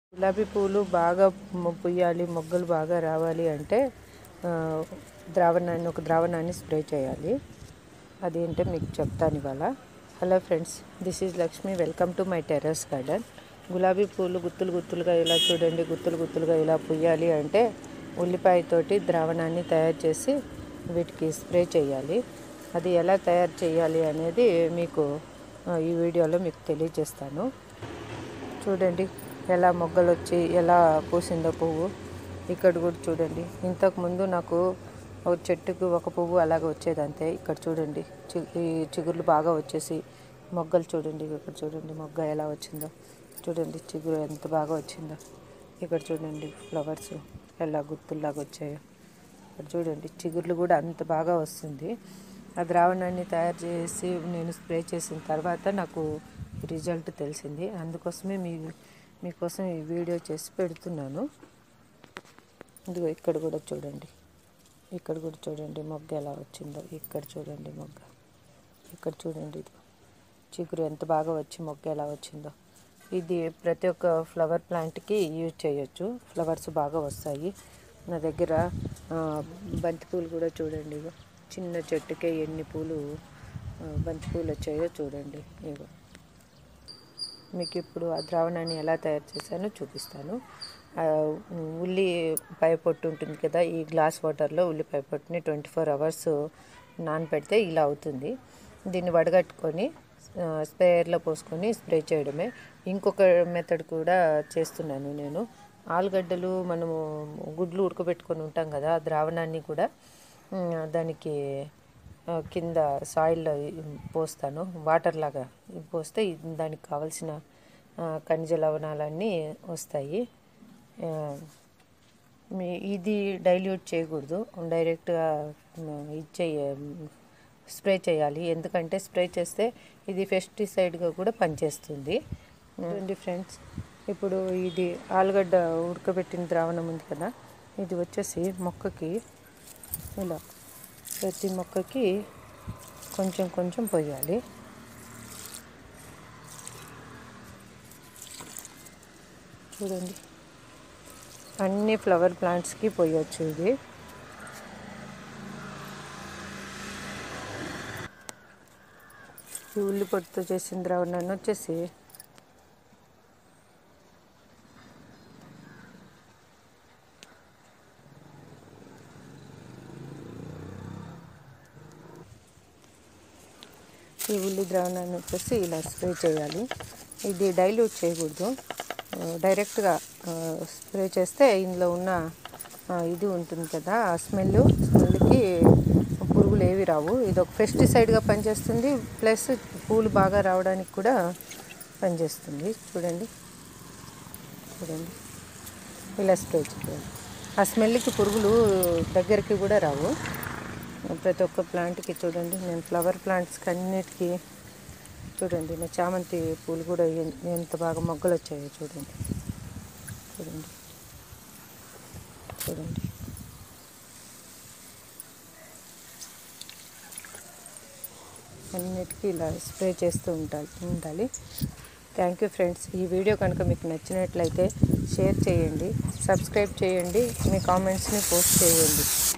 గులాబీ పూలు బాగా మొ- పుయ్యాలి మొగ్గలు బాగా రావాలి అంటే ఆ, ద్రావణాన్ని ఒక ద్రావణాన్ని స్ప్రే చేయాలి అదేంటో మీకు చెప్తాను ఇవాళ hello friends this is Lakshmi welcome to my terrace garden గులాబీ పూలు గుత్తులు గుత్తులుగా ఇలా చూడండి గుత్తులు గుత్తులుగా ఇలా పుయ్యాలి అంటే ఉల్లిపాయతోటి ద్రావణాన్ని తయారు చేసి వీటికి స్ప్రే చేయాలి అది ఎలా తయారు చేయాలి అనేది మీకు ఆ, ఈ వీడియోలో మీకు తెలియజేస్తాను చూడండి ఎలా మొగ్గలు వచ్చి ఎలా పూసిందో పువ్వు ఇక్కడ కూడా చూడండి ఇంతకు ముందు నాకు ఒక చెట్టుకు ఒక పువ్వు అలాగ వచ్చేది అంతే ఇక్కడ చూడండి చి ఈ చిగుర్లు బాగా వచ్చేసి మొగ్గలు చూడండి ఇక్కడ చూడండి మొగ్గ ఎలా వచ్చిందో చూడండి చిగురు ఎంత బాగా వచ్చిందో ఇక్కడ చూడండి ఫ్లవర్స్ ఎలా గుత్తుల్లాగా వచ్చాయో ఇక్కడ చూడండి చిగుర్లు కూడా అంత బాగా వస్తుంది ఆ ద్రావణాన్ని తయారు చేసి నేను స్ప్రే చేసిన తర్వాత నాకు రిజల్ట్ తెలిసింది అందుకోసమే మీ మీకోసం ఈ వీడియో చేసి పెడుతున్నాను ఇదిగో ఇక్కడ కూడా చూడండి ఇక్కడ కూడా చూడండి మొగ్గ ఎలా వచ్చిందో ఇక్కడ చూడండి మొగ్గ ఇక్కడ చూడండి ఇది చిగురు ఎంత బాగా వచ్చి మొగ్గ ఎలా వచ్చిందో ఇది ప్రతి ఒక్క ఫ్లవర్ ప్లాంట్కి యూజ్ చేయొచ్చు ఫ్లవర్స్ బాగా వస్తాయి నా దగ్గర ఆ, బంతి పూలు కూడా చూడండి ఇగో చిన్న చెట్టుకే ఎన్ని పూలు ఆ, బంతి పూలు వచ్చాయో చూడండి ఇగో మీకు ఇప్పుడు ఆ ద్రావణాన్ని ఎలా తయారు చేశానో చూపిస్తాను ఆ, ఉల్లిపాయ పొట్టు ఉంటుంది కదా ఈ గ్లాస్ వాటర్లో ఉల్లిపాయ పొట్టుని ట్వంటీ ఫోర్ అవర్స్ నానపెడితే ఇలా అవుతుంది దీన్ని వడగట్టుకొని ఆ, స్ప్రేయర్లో పోసుకొని స్ప్రే చేయడమే ఇంకొక మెథడ్ కూడా చేస్తున్నాను నేను ఆలుగడ్డలు మనము గుడ్లు ఉడకబెట్టుకొని ఉంటాం కదా ఆ ద్రావణాన్ని కూడా ఉమ్, దానికి ఆ, కింద సాయిల్లో పోస్తాను వాటర్ లాగా పోస్తే ఇది- దానికి కావలసిన ఆ, ఖనిజ లవణాలన్నీ వస్తాయి ఆ, మీ- ఇది డైల్యూట్ చేయకూడదు డైరెక్ట్గా ఇది చేయ స్ప్రే చేయాలి ఎందుకంటే స్ప్రే చేస్తే ఇది పెస్టిసైడ్గా కూడా పనిచేస్తుంది చూడండి ఫ్రెండ్స్ ఇప్పుడు ఇది ఆలుగడ్డ ఉడకబెట్టిన ద్రావణం ఉంది కదా ఇది వచ్చేసి మొక్కకి ఇలా ప్రతి మొక్కకి కొంచెం కొంచెం పోయాలి చూడండి అన్ని ఫ్లవర్ ప్లాంట్స్కి పోయొచ్చు ఇది ఈ ఉల్లి పొట్టుతో చేసిన ద్రావణాన్ని వచ్చేసి ఈ ఉల్లి ద్రావణాన్ని వచ్చేసి ఇలా స్ప్రే చేయాలి ఇది డైల్యూట్ చేయకూడదు ఆ, డైరెక్ట్గా ఆ, స్ప్రే చేస్తే ఇందులో ఉన్న ఆ, ఇది ఉంటుంది కదా ఆ స్మెల్ స్మెల్కి పురుగులు ఏవి రావు ఇది ఒక పెస్టిసైడ్గా పనిచేస్తుంది ప్లస్ పూలు బాగా రావడానికి కూడా పనిచేస్తుంది చూడండి చూడండి ఇలా స్ప్రే చేయాలి ఆ స్మెల్కి పురుగులు దగ్గరికి కూడా రావు ప్రతి ఒక్క ప్లాంట్కి చూడండి నేను ఫ్లవర్ ప్లాంట్స్కి అన్నిటికీ చూడండి నా చామంతి పూలు కూడా ఎన్- ఎంత బాగా మొగ్గలు వచ్చాయో చూడండి చూడండి చూడండి అన్నిటికీ ఇలా స్ప్రే చేస్తూ ఉండాలి ఉండాలి థ్యాంక్ యూ ఫ్రెండ్స్ ఈ వీడియో కనుక మీకు నచ్చినట్లయితే షేర్ చేయండి సబ్స్క్రైబ్ చేయండి మీ కామెంట్స్ని పోస్ట్ చేయండి